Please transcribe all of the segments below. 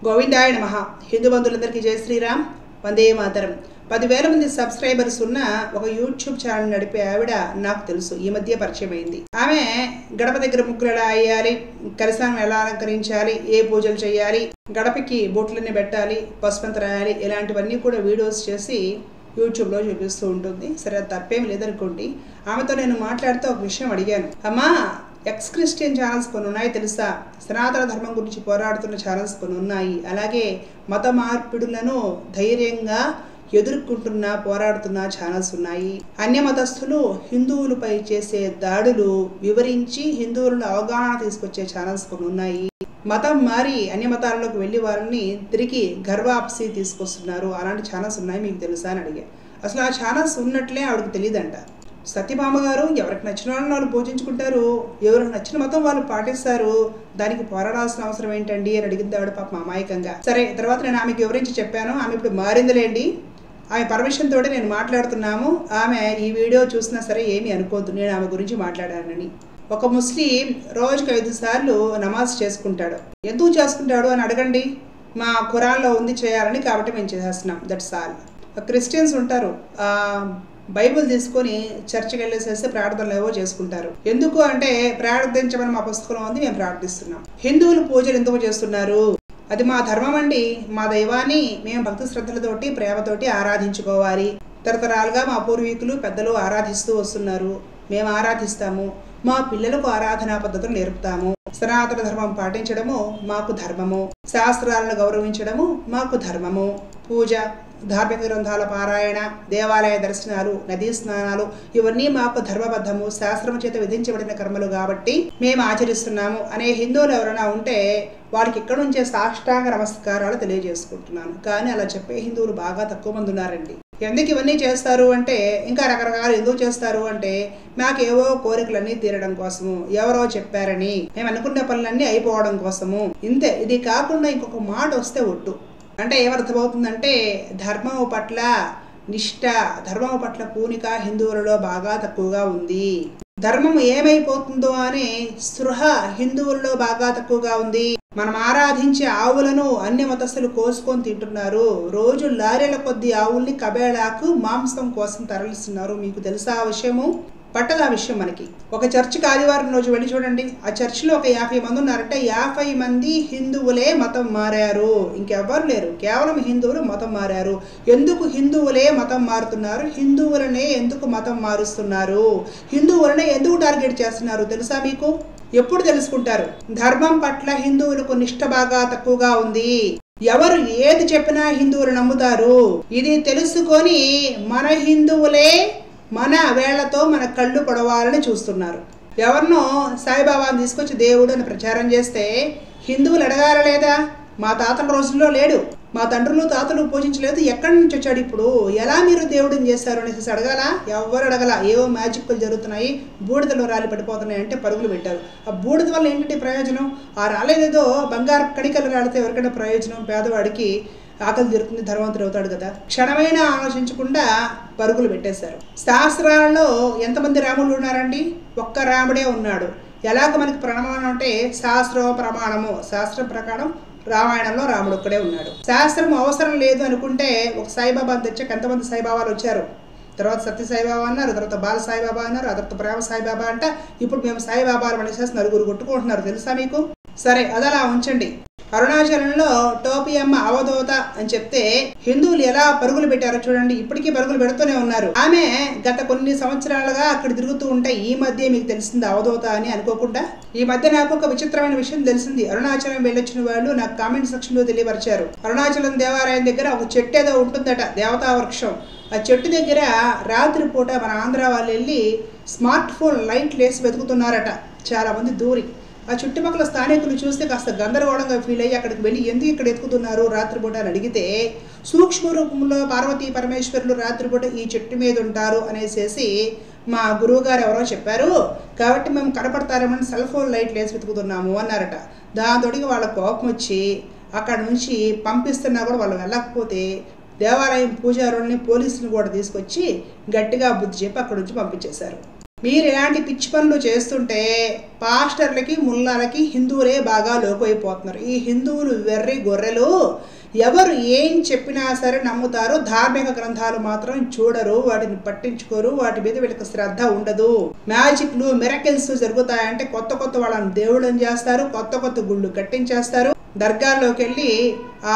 గోవిందాయ నమ హిందూ బంధువులందరికీ జై శ్రీరామ్ వందే మాతరం పదివేల మంది సబ్స్క్రైబర్స్ ఉన్న ఒక యూట్యూబ్ ఛానల్ నడిపే ఆవిడ నాకు తెలుసు ఈ మధ్య పరిచయం అయింది ఆమె గడప దగ్గర ముగ్గులు ఎలా వేయాలి కలశాన్ని ఎలా అలంకరించాలి ఏ పూజలు చేయాలి గడపకి బొట్లన్నీ పెట్టాలి పసుపంత రాయాలి ఇలాంటివన్నీ కూడా వీడియోస్ చేసి యూట్యూబ్లో చూపిస్తూ ఉంటుంది సరే అది తప్పేం లేదనుకోండి ఆమెతో నేను మాట్లాడితే ఒక విషయం అడిగాను అమ్మా ఎక్స్ క్రిస్టియన్ ఛానల్స్ కొన్ని ఉన్నాయి తెలుసా సనాతన ధర్మం గురించి పోరాడుతున్న ఛానల్స్ కొన్ని ఉన్నాయి అలాగే మత మార్పిడులను ధైర్యంగా ఎదుర్కొంటున్న పోరాడుతున్న ఛానల్స్ ఉన్నాయి అన్య మతస్థులు హిందువులపై చేసే దాడులు వివరించి హిందువులను అవగాహన తీసుకొచ్చే ఛానల్స్ కొన్ని ఉన్నాయి మతం మారి అన్య మతాలలోకి వెళ్ళి వారిని తిరిగి గర్వాప్సి తీసుకొస్తున్నారు అలాంటి ఛానల్స్ ఉన్నాయి మీకు తెలుసా అని అడిగా అసలు ఆ ఛానల్స్ ఉన్నట్లే ఆవిడకి తెలియదంట సత్యభామ గారు ఎవరికి నచ్చిన వాళ్ళని వాళ్ళు పూజించుకుంటారు ఎవరికి నచ్చిన మతం వాళ్ళు పాటిస్తారు దానికి పోరాడాల్సిన అవసరం ఏంటండి అని అడిగింది ఆవిడ పాప అమాయకంగా సరే తర్వాత నేను ఆమెకి వివరించి చెప్పాను ఆమె ఇప్పుడు మారిందిలేండి ఆమె పర్మిషన్ తోటి నేను మాట్లాడుతున్నాము ఆమె ఈ వీడియో చూసినా సరే ఏమీ అనుకోవద్దు నేను ఆమె గురించి మాట్లాడానని ఒక ముస్లిం రోజుకు ఐదు సార్లు నమాజ్ చేసుకుంటాడు ఎందుకు చేసుకుంటాడు అని అడగండి మా ఖురాన్లో ఉంది చేయాలని కాబట్టి మేము చేసేస్తున్నాం దట్స్ ఆల్ క్రిస్టియన్స్ ఉంటారు బైబుల్ తీసుకొని చర్చికి వెళ్ళేసేసి ప్రార్థనలు ఏవో చేసుకుంటారు ఎందుకు అంటే ప్రార్థించమని మా పుస్తకంలో ఉంది మేము ప్రార్థిస్తున్నాం హిందువులు పూజలు ఎందుకు చేస్తున్నారు అది మా ధర్మం అండి మా దైవాన్ని మేము భక్తి శ్రద్ధలతోటి ప్రేమతోటి ఆరాధించుకోవాలి తరతరాలుగా మా పూర్వీకులు పెద్దలు ఆరాధిస్తూ వస్తున్నారు మేము ఆరాధిస్తాము మా పిల్లలకు ఆరాధనా పద్ధతులు నేర్పుతాము సనాతన ధర్మం పాటించడము మాకు ధర్మము శాస్త్రాలను గౌరవించడము మాకు ధర్మము పూజ ధార్మిక గ్రంథాల పారాయణ దేవాలయ దర్శనాలు నదీ స్నానాలు ఇవన్నీ మాకు ధర్మబద్ధము శాస్త్రం చేత విధించబడిన కర్మలు కాబట్టి మేము ఆచరిస్తున్నాము అనే హిందువులు ఎవరైనా ఉంటే వారికి ఇక్కడ నుంచే సాష్టాంగ నమస్కారాలు తెలియజేసుకుంటున్నాను కానీ అలా చెప్పే హిందువులు బాగా తక్కువ మంది ఉన్నారండి ఎందుకు ఇవన్నీ చేస్తారు అంటే ఇంకా రకరకాలు ఎందుకు చేస్తారు అంటే మాకేవో కోరికలన్నీ తీరడం కోసము ఎవరో చెప్పారని మేము అనుకున్న పనులన్నీ అయిపోవడం కోసము ఇంతే ఇది కాకుండా ఇంకొక మాట వస్తే ఒట్టు అంటే ఏమర్థమవుతుందంటే ధర్మం పట్ల నిష్ట ధర్మం పట్ల పూనిక హిందువులలో బాగా తక్కువగా ఉంది ధర్మం ఏమైపోతుందో అనే స్పృహ హిందువుల్లో బాగా తక్కువగా ఉంది మనం ఆరాధించే ఆవులను అన్య మతస్థులు కోసుకొని తింటున్నారు రోజు లారీల కొద్ది ఆవుల్ని కబేళాకు మాంసం కోసం తరలిస్తున్నారు మీకు తెలుసా ఆ విషయము పట్టదు ఆ విషయం మనకి ఒక చర్చికి ఆదివారం రోజు వెళ్ళి చూడండి ఆ చర్చిలో ఒక యాభై మంది ఉన్నారంటే యాభై మంది హిందువులే మతం మారారు ఇంకెవ్వరు లేరు కేవలం హిందువులు మతం మారారు ఎందుకు హిందువులే మతం మారుతున్నారు హిందువులనే ఎందుకు మతం మారుస్తున్నారు హిందువులనే ఎందుకు టార్గెట్ చేస్తున్నారు తెలుసా మీకు ఎప్పుడు తెలుసుకుంటారు ధర్మం పట్ల హిందువులకు నిష్ట బాగా తక్కువగా ఉంది ఎవరు ఏది చెప్పినా హిందువులు నమ్ముతారు ఇది తెలుసుకొని మన హిందువులే మన వేళ్లతో మన కళ్ళు పొడవాలని చూస్తున్నారు ఎవరినో సాయిబాబాని తీసుకొచ్చి దేవుడు అని ప్రచారం చేస్తే హిందువులు అడగాల లేదా మా తాతల రోజుల్లో లేడు మా తండ్రులు తాతలు పూజించలేదు ఎక్కడి నుంచి వచ్చాడు ఇప్పుడు ఎలా మీరు దేవుడిని చేశారు అనేసి అడగాల ఎవరు అడగల ఏవో మ్యాజిక్లు జరుగుతున్నాయి బూడిదలో రాలి పడిపోతున్నాయి అంటే పరుగులు పెట్టారు ఆ బూడిద వల్ల ఏంటంటే ప్రయోజనం ఆ రాలేదేదో బంగారు కణికలు రాలితే ఎవరికైనా ప్రయోజనం పేదవాడికి ఆకలి తీరుతుంది ధర్మవంతుడు అవుతాడు కదా క్షణమైన ఆలోచించకుండా పరుగులు పెట్టేశారు శాస్త్రాలలో ఎంతమంది రాములు ఉన్నారండి ఒక్క రాముడే ఉన్నాడు ఎలాగ మనకి ప్రమాణం అంటే శాస్త్రం ప్రమాణము శాస్త్రం ప్రకారం రామాయణంలో రాముడు ఒక్కడే ఉన్నాడు శాస్త్రం అవసరం లేదు అనుకుంటే ఒక సాయిబాబాని తెచ్చాక ఎంతమంది సాయిబాబాలు వచ్చారు తర్వాత సత్య సాయిబాబా అన్నారు తర్వాత బాల సాయిబాబా అన్నారు ఆ తర్వాత ప్రేమ సాయిబాబా అంట ఇప్పుడు మేము సాయిబాబాలు అనేసి నలుగురు కొట్టుకుంటున్నారు తెలుసా మీకు సరే అదలా ఉంచండి అరుణాచలంలో టోపీ అమ్మ అవధూత అని చెప్తే హిందువులు ఎలా పరుగులు పెట్టారో చూడండి ఇప్పటికీ పరుగులు పెడుతూనే ఉన్నారు ఆమె గత కొన్ని సంవత్సరాలుగా అక్కడ తిరుగుతూ ఉంటే ఈ మధ్య మీకు తెలిసింది అవధూత అని అనుకోకుండా ఈ మధ్య నాకు ఒక విచిత్రమైన విషయం తెలిసింది అరుణాచలం వెళ్ళొచ్చిన వాళ్ళు నాకు కామెంట్ సెక్షన్ లో తెలియపరిచారు అరుణాచలం దేవాలయం దగ్గర ఒక చెట్టు ఏదో ఉంటుందట దేవతా వృక్షం ఆ చెట్టు దగ్గర రాత్రి పూట మన ఆంధ్ర వాళ్ళు వెళ్ళి స్మార్ట్ ఫోన్ లైట్లు వేసి వెతుకుతున్నారట చాలా మంది దూరి ఆ చుట్టుపక్కల స్థానికులు చూస్తే కాస్త గందరగోళంగా ఫీల్ అయ్యి అక్కడికి వెళ్ళి ఎందుకు ఇక్కడ ఎత్తుకుతున్నారు రాత్రిపూట అని అడిగితే సూక్ష్మ రూపంలో పార్వతీ పరమేశ్వరులు రాత్రిపూట ఈ చెట్టు మీద ఉంటారు అనేసేసి మా గురువు గారు ఎవరో చెప్పారు కాబట్టి మేము కనపడతారేమని సెల్ ఫోన్ లైట్లు వేసి వెతుకుతున్నాము అన్నారట దాంతో వాళ్ళ కోపం వచ్చి అక్కడ నుంచి పంపిస్తున్నా కూడా వాళ్ళు వెళ్ళకపోతే దేవాలయం పూజారుల్ని పోలీసులను కూడా తీసుకొచ్చి గట్టిగా బుద్ధి చెప్పి అక్కడ నుంచి పంపించేశారు మీరు ఇలాంటి పిచ్చి పనులు చేస్తుంటే పాస్టర్లకి ముల్లాలకి హిందువులే బాగా లోకైపోతున్నారు ఈ హిందువులు వెర్రి గొర్రెలు ఎవరు ఏం చెప్పినా సరే నమ్ముతారు ధార్మిక గ్రంథాలు మాత్రం చూడరు వాటిని పట్టించుకోరు వాటి మీద వీళ్ళకి శ్రద్ధ ఉండదు మ్యాజిక్లు మిరకిల్స్ జరుగుతాయంటే కొత్త కొత్త వాళ్ళని దేవుళ్ళని చేస్తారు కొత్త కొత్త గుళ్ళు కట్టించేస్తారు దర్గాల్లోకి వెళ్ళి ఆ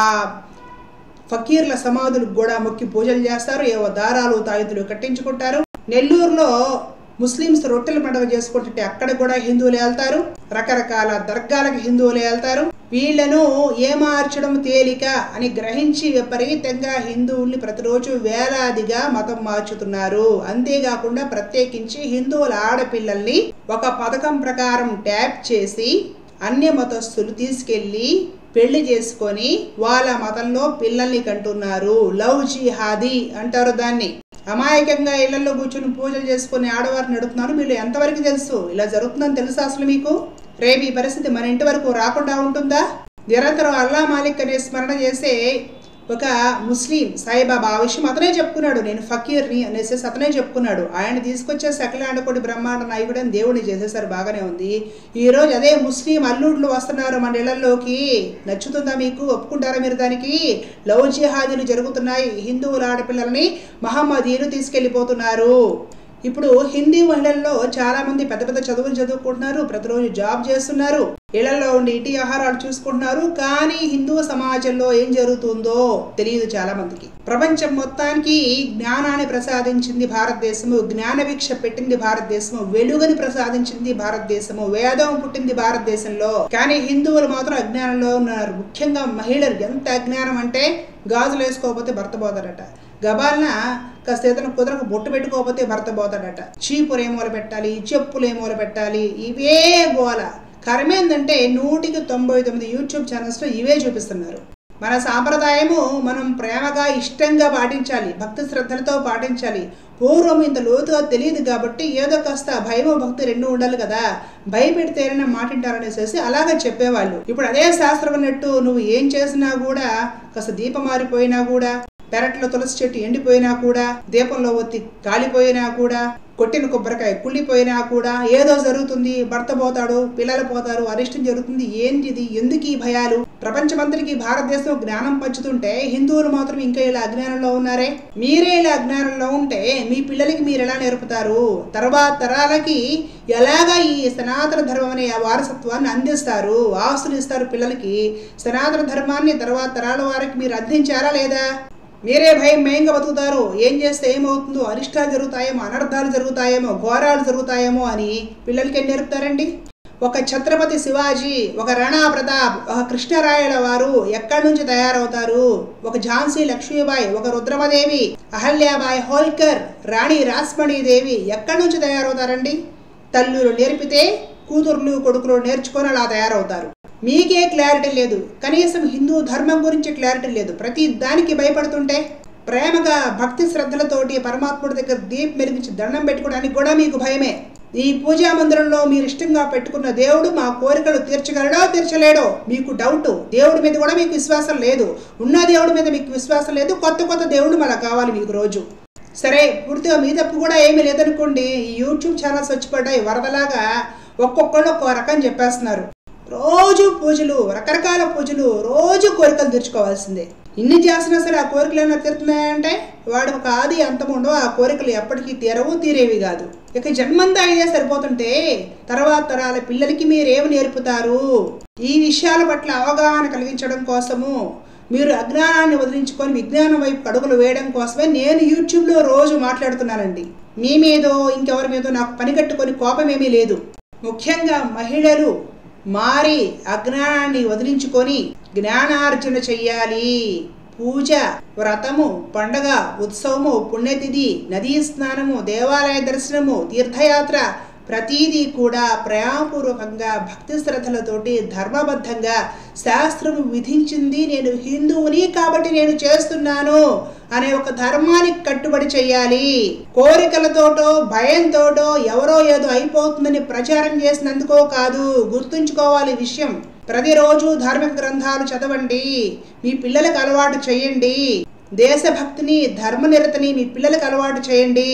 ఫకీర్ల సమాధులకు కూడా మొక్కి పూజలు చేస్తారు ఏవో దారాలు తాయుతులు కట్టించుకుంటారు నెల్లూరులో ముస్లిమ్స్ రొట్టెల పండుగ చేసుకుంటుంటే అక్కడ కూడా హిందువులు వెళ్తారు రకరకాల దర్గాలకు హిందువులు వెళ్తారు వీళ్లను ఏమార్చడం తేలిక అని గ్రహించి విపరీతంగా హిందువుల్ని ప్రతిరోజు వేలాదిగా మతం మార్చుతున్నారు అంతేకాకుండా ప్రత్యేకించి హిందువుల ఆడపిల్లల్ని ఒక పథకం ప్రకారం ట్యాప్ చేసి అన్య మతస్థులు తీసుకెళ్లి పెళ్లి చేసుకొని వాళ్ళ మతంలో పిల్లల్ని కంటున్నారు లవ్ జిహాదీ అంటారు దాన్ని అమాయకంగా ఇళ్లలో కూర్చుని పూజలు చేసుకుని ఆడవారిని నడుపుతున్నారు మీరు ఎంతవరకు తెలుసు ఇలా జరుగుతుందని తెలుసా అసలు మీకు రేపు ఈ పరిస్థితి మన ఇంటి వరకు రాకుండా ఉంటుందా నిరంతరం అల్లా మాలిక్ అనే స్మరణ చేసే ఒక ముస్లిం సాయిబాబా ఆ విషయం అతనే చెప్పుకున్నాడు నేను ఫకీర్ని అనేసి అతనే చెప్పుకున్నాడు ఆయన తీసుకొచ్చే సకలాండకోటి బ్రహ్మాండ నాయకుడు అని దేవుడిని చేసేసారు బాగానే ఉంది ఈరోజు అదే ముస్లిం అల్లుళ్ళు వస్తున్నారు మన ఇళ్లలోకి నచ్చుతుందా మీకు ఒప్పుకుంటారా మీరు దానికి లవ్ జిహాదీలు జరుగుతున్నాయి హిందువుల ఆడపిల్లల్ని మహమ్మదీలు తీసుకెళ్లిపోతున్నారు ఇప్పుడు హిందీ మహిళల్లో చాలా మంది పెద్ద పెద్ద చదువులు చదువుకుంటున్నారు ప్రతిరోజు జాబ్ చేస్తున్నారు ఇళ్లలో ఉండి ఇంటి ఆహారాలు చూసుకుంటున్నారు కానీ హిందూ సమాజంలో ఏం జరుగుతుందో తెలియదు చాలా మందికి ప్రపంచం మొత్తానికి జ్ఞానాన్ని ప్రసాదించింది భారతదేశము జ్ఞాన భిక్ష పెట్టింది భారతదేశము వెలుగుని ప్రసాదించింది భారతదేశము వేదం పుట్టింది భారతదేశంలో కానీ హిందువులు మాత్రం అజ్ఞానంలో ఉన్నారు ముఖ్యంగా మహిళలు ఎంత అజ్ఞానం అంటే గాజులు వేసుకోకపోతే భర్త పోతాడట గబాలన కాస్త ఏదైనా కుదరకు బొట్టు పెట్టుకోకపోతే భర్త పోతాడట చీపురు ఏమోలు పెట్టాలి చెప్పులు ఏమోలు పెట్టాలి ఇవే గోల కరమేందంటే నూటికి తొంభై తొమ్మిది యూట్యూబ్ ఛానల్స్లో ఇవే చూపిస్తున్నారు మన సాంప్రదాయము మనం ప్రేమగా ఇష్టంగా పాటించాలి భక్తి శ్రద్ధలతో పాటించాలి పూర్వం ఇంత లోతుగా తెలియదు కాబట్టి ఏదో కాస్త భయము భక్తి రెండు ఉండాలి కదా భయపెడితేనైనా మాటింటారనేసేసి అలాగే చెప్పేవాళ్ళు ఇప్పుడు అదే శాస్త్రం అన్నట్టు నువ్వు ఏం చేసినా కూడా కాస్త దీపం మారిపోయినా కూడా పెరట్లో తులసి చెట్టు ఎండిపోయినా కూడా దీపంలో ఒత్తి కాలిపోయినా కూడా కొట్టిన కొబ్బరికాయ కుళ్ళిపోయినా కూడా ఏదో జరుగుతుంది భర్త పోతాడు పిల్లలు పోతారు అరిష్టం జరుగుతుంది ఏంటి ఇది ఎందుకు ఈ భయాలు ప్రపంచమంతటికి భారతదేశం జ్ఞానం పంచుతుంటే హిందువులు మాత్రం ఇంకా ఇలా అజ్ఞానంలో ఉన్నారే మీరే ఇలా అజ్ఞానంలో ఉంటే మీ పిల్లలకి మీరు ఎలా నేర్పుతారు తర్వాత తరాలకి ఎలాగా ఈ సనాతన ధర్మం అనే ఆ వారసత్వాన్ని అందిస్తారు ఆస్తులు ఇస్తారు పిల్లలకి సనాతన ధర్మాన్ని తర్వాత తరాల వారికి మీరు అందించారా లేదా మీరే భయం భయంగా బతుకుతారు ఏం చేస్తే ఏమవుతుందో అరిష్టాలు జరుగుతాయేమో అనర్థాలు జరుగుతాయేమో ఘోరాలు జరుగుతాయేమో అని పిల్లలకి ఏం నేర్పుతారండి ఒక ఛత్రపతి శివాజీ ఒక రాణా ప్రతాప్ ఒక కృష్ణరాయల వారు ఎక్కడి నుంచి తయారవుతారు ఒక ఝాన్సీ లక్ష్మీబాయి ఒక రుద్రమదేవి అహల్యాబాయి హోల్కర్ రాణి రాస్మణీదేవి ఎక్కడి నుంచి తయారవుతారండి తల్లులు నేర్పితే కూతుర్లు కొడుకులు నేర్చుకొని అలా తయారవుతారు మీకే క్లారిటీ లేదు కనీసం హిందూ ధర్మం గురించి క్లారిటీ లేదు ప్రతి దానికి భయపడుతుంటే ప్రేమగా భక్తి శ్రద్ధలతోటి పరమాత్ముడి దగ్గర దీప్ మెలిగించి దండం పెట్టుకోవడానికి కూడా మీకు భయమే ఈ పూజా మందిరంలో మీరు ఇష్టంగా పెట్టుకున్న దేవుడు మా కోరికలు తీర్చగలడో తీర్చలేడో మీకు డౌట్ దేవుడి మీద కూడా మీకు విశ్వాసం లేదు ఉన్న దేవుడి మీద మీకు విశ్వాసం లేదు కొత్త కొత్త దేవుడు మనకు కావాలి మీకు రోజు సరే పూర్తిగా మీ తప్పు కూడా ఏమీ లేదనుకోండి ఈ యూట్యూబ్ ఛానల్స్ వచ్చి పడ్డాయి వరదలాగా ఒక్కొక్కళ్ళు ఒక్కో రకం చెప్పేస్తున్నారు రోజు పూజలు రకరకాల పూజలు రోజు కోరికలు తీర్చుకోవాల్సిందే ఇన్ని చేసినా సరే ఆ కోరికలు ఏమైనా తీరుతున్నాయంటే వాడు ఒక ఆది అంతం ఉండవు ఆ కోరికలు ఎప్పటికీ తీరవు తీరేవి కాదు ఇక జన్మంతా ఇదే సరిపోతుంటే తర్వాత తరాల పిల్లలకి మీరేమి నేర్పుతారు ఈ విషయాల పట్ల అవగాహన కలిగించడం కోసము మీరు అజ్ఞానాన్ని వదిలించుకొని విజ్ఞానం వైపు అడుగులు వేయడం కోసమే నేను యూట్యూబ్లో రోజు మాట్లాడుతున్నానండి మీ మీదో ఇంకెవరి మీదో నాకు పని కట్టుకొని కోపం ఏమీ లేదు ముఖ్యంగా మహిళలు మారి అజ్ఞానాన్ని వదిలించుకొని జ్ఞానార్జన చెయ్యాలి పూజ వ్రతము పండగ ఉత్సవము పుణ్యతిథి నదీ స్నానము దేవాలయ దర్శనము తీర్థయాత్ర ప్రతీదీ కూడా ప్రేమపూర్వకంగా భక్తి శ్రద్ధలతోటి ధర్మబద్ధంగా శాస్త్రము విధించింది నేను హిందువుని కాబట్టి నేను చేస్తున్నాను అనే ఒక ధర్మానికి కట్టుబడి చేయాలి కోరికలతోటో భయంతోటో ఎవరో ఏదో అయిపోతుందని ప్రచారం చేసినందుకో కాదు గుర్తుంచుకోవాలి ఈ విషయం ప్రతిరోజు ధార్మిక గ్రంథాలు చదవండి మీ పిల్లలకు అలవాటు చేయండి దేశభక్తిని ధర్మనిరతని మీ పిల్లలకు అలవాటు చేయండి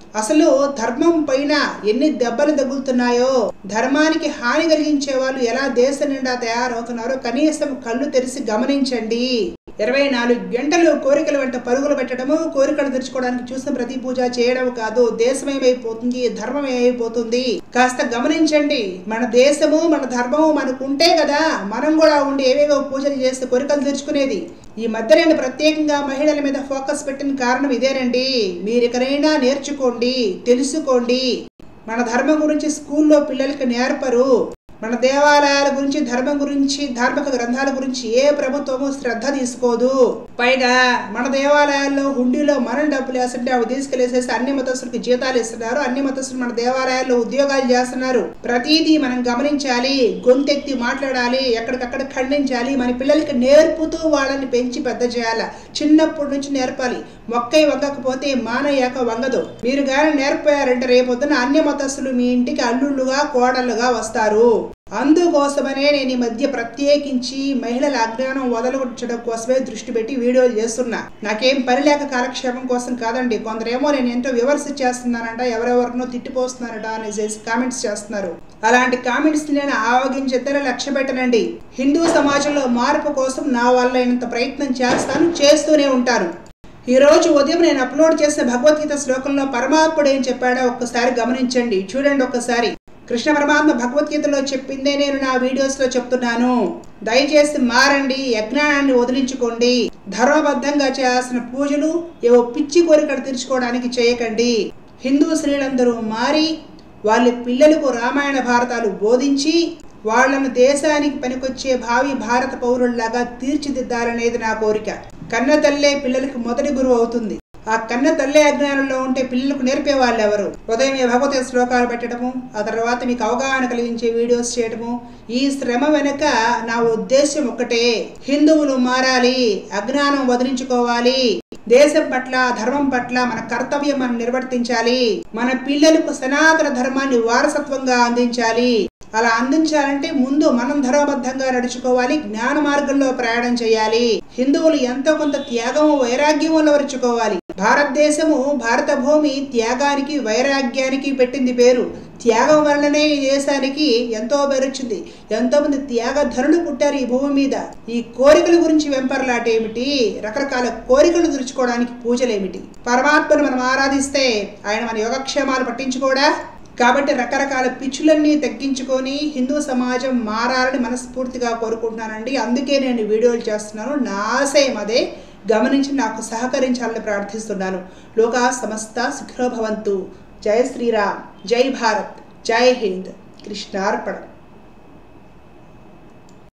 అసలు ధర్మం పైన ఎన్ని దెబ్బలు తగులుతున్నాయో ధర్మానికి హాని కలిగించే వాళ్ళు ఎలా దేశం నిండా తయారవుతున్నారో కనీసం కళ్ళు తెరిచి గమనించండి ఇరవై నాలుగు గంటలు కోరికల వెంట పరుగులు పెట్టడము కోరికలు తెరుచుకోవడానికి చూసిన ప్రతి పూజ చేయడం కాదు దేశం ఏమైపోతుంది ధర్మం ఏమైపోతుంది కాస్త గమనించండి మన దేశము మన ధర్మము మనకు ఉంటే కదా మనం కూడా ఉండి ఏవేవో పూజలు చేస్తే కోరికలు తెరుచుకునేది ఈ మధ్య నేను ప్రత్యేకంగా మహిళల మీద ఫోకస్ పెట్టిన కారణం ఇదేనండి మీరు ఎక్కడైనా నేర్చుకోండి తెలుసుకోండి మన ధర్మం గురించి స్కూల్లో పిల్లలకి నేర్పరు మన దేవాలయాల గురించి ధర్మం గురించి ధార్మిక గ్రంథాల గురించి ఏ ప్రభుత్వము శ్రద్ధ తీసుకోదు పైగా మన దేవాలయాల్లో హుండీలో మనం డబ్బులు వేస్తుంటే అవి తీసుకెళ్లేసేసి అన్ని మతస్థులకి జీతాలు ఇస్తున్నారు అన్ని మతస్థులు మన దేవాలయాల్లో ఉద్యోగాలు చేస్తున్నారు ప్రతిదీ మనం గమనించాలి గొంతెత్తి మాట్లాడాలి ఎక్కడికక్కడ ఖండించాలి మన పిల్లలకి నేర్పుతూ వాళ్ళని పెంచి పెద్ద చేయాలి చిన్నప్పటి నుంచి నేర్పాలి మొక్కై వంగకపోతే మానయ్యాక వంగదు మీరు కానీ నేర్పారంటే రేపొద్దున అన్య మతస్థులు మీ ఇంటికి అల్లుళ్ళుగా కోడళ్ళుగా వస్తారు అందుకోసమనే నేను ఈ మధ్య ప్రత్యేకించి మహిళల అజ్ఞానం వదలగొట్టడం కోసమే దృష్టి పెట్టి వీడియోలు చేస్తున్నా నాకేం పని లేక కాలక్షేపం కోసం కాదండి కొందరేమో నేను ఎంతో విమర్శ చేస్తున్నానంట ఎవరెవరినో తిట్టిపోస్తున్నారట అనేసి కామెంట్స్ చేస్తున్నారు అలాంటి కామెంట్స్ నేను ఆవగించేద్దరే లక్ష్య పెట్టనండి హిందూ సమాజంలో మార్పు కోసం నా వల్ల అయినంత ప్రయత్నం చేస్తాను చేస్తూనే ఉంటాను ఈ రోజు ఉదయం నేను అప్లోడ్ చేసిన భగవద్గీత శ్లోకంలో పరమాత్ముడు ఏం చెప్పాడో ఒక్కసారి గమనించండి చూడండి ఒక్కసారి కృష్ణ పరమాత్మ భగవద్గీతలో చెప్పిందే నేను నా వీడియోస్లో చెప్తున్నాను దయచేసి మారండి యజ్ఞానాన్ని వదిలించుకోండి ధర్మబద్ధంగా చేయాల్సిన పూజలు ఏవో పిచ్చి కోరికలు తీర్చుకోవడానికి చేయకండి హిందూ స్త్రీలందరూ మారి వాళ్ళ పిల్లలకు రామాయణ భారతాలు బోధించి వాళ్లను దేశానికి పనికొచ్చే భావి భారత పౌరుల్లాగా తీర్చిదిద్దాలనేది నా కోరిక కన్న తల్లే పిల్లలకు మొదటి గురువు అవుతుంది ఆ కన్న తల్లే అజ్ఞానంలో ఉంటే పిల్లలకు నేర్పే వాళ్ళు ఎవరు ఉదయం భగవత శ్లోకాలు పెట్టడము ఆ తర్వాత మీకు అవగాహన కలిగించే వీడియోస్ చేయడము ఈ శ్రమ వెనుక నా ఉద్దేశం ఒక్కటే హిందువులు మారాలి అజ్ఞానం వదిలించుకోవాలి దేశం పట్ల ధర్మం పట్ల మన కర్తవ్యం మనం నిర్వర్తించాలి మన పిల్లలకు సనాతన ధర్మాన్ని వారసత్వంగా అందించాలి అలా అందించాలంటే ముందు మనం ధర్మబద్ధంగా నడుచుకోవాలి జ్ఞాన మార్గంలో ప్రయాణం చేయాలి హిందువులు ఎంతో కొంత త్యాగము వైరాగ్యం వలవరుచుకోవాలి భారతదేశము భారత భూమి త్యాగానికి వైరాగ్యానికి పెట్టింది పేరు త్యాగం వలననే ఈ దేశానికి ఎంతో పేరొచ్చింది ఎంతో మంది త్యాగధనులు పుట్టారు ఈ భూమి మీద ఈ కోరికల గురించి వెంపర్లాటేమిటి రకరకాల కోరికలు తీర్చుకోవడానికి పూజలేమిటి పరమాత్మను మనం ఆరాధిస్తే ఆయన మన యోగక్షేమాలు పట్టించుకోడా కాబట్టి రకరకాల పిచ్చులన్నీ తగ్గించుకొని హిందూ సమాజం మారాలని మనస్ఫూర్తిగా కోరుకుంటున్నానండి అందుకే నేను వీడియోలు చేస్తున్నాను నా ఆశయం అదే గమనించి నాకు సహకరించాలని ప్రార్థిస్తున్నాను లోకా సమస్త సుఖినో భవంతు జై శ్రీరామ్ జై భారత్ జై హింద్ కృష్ణార్పణం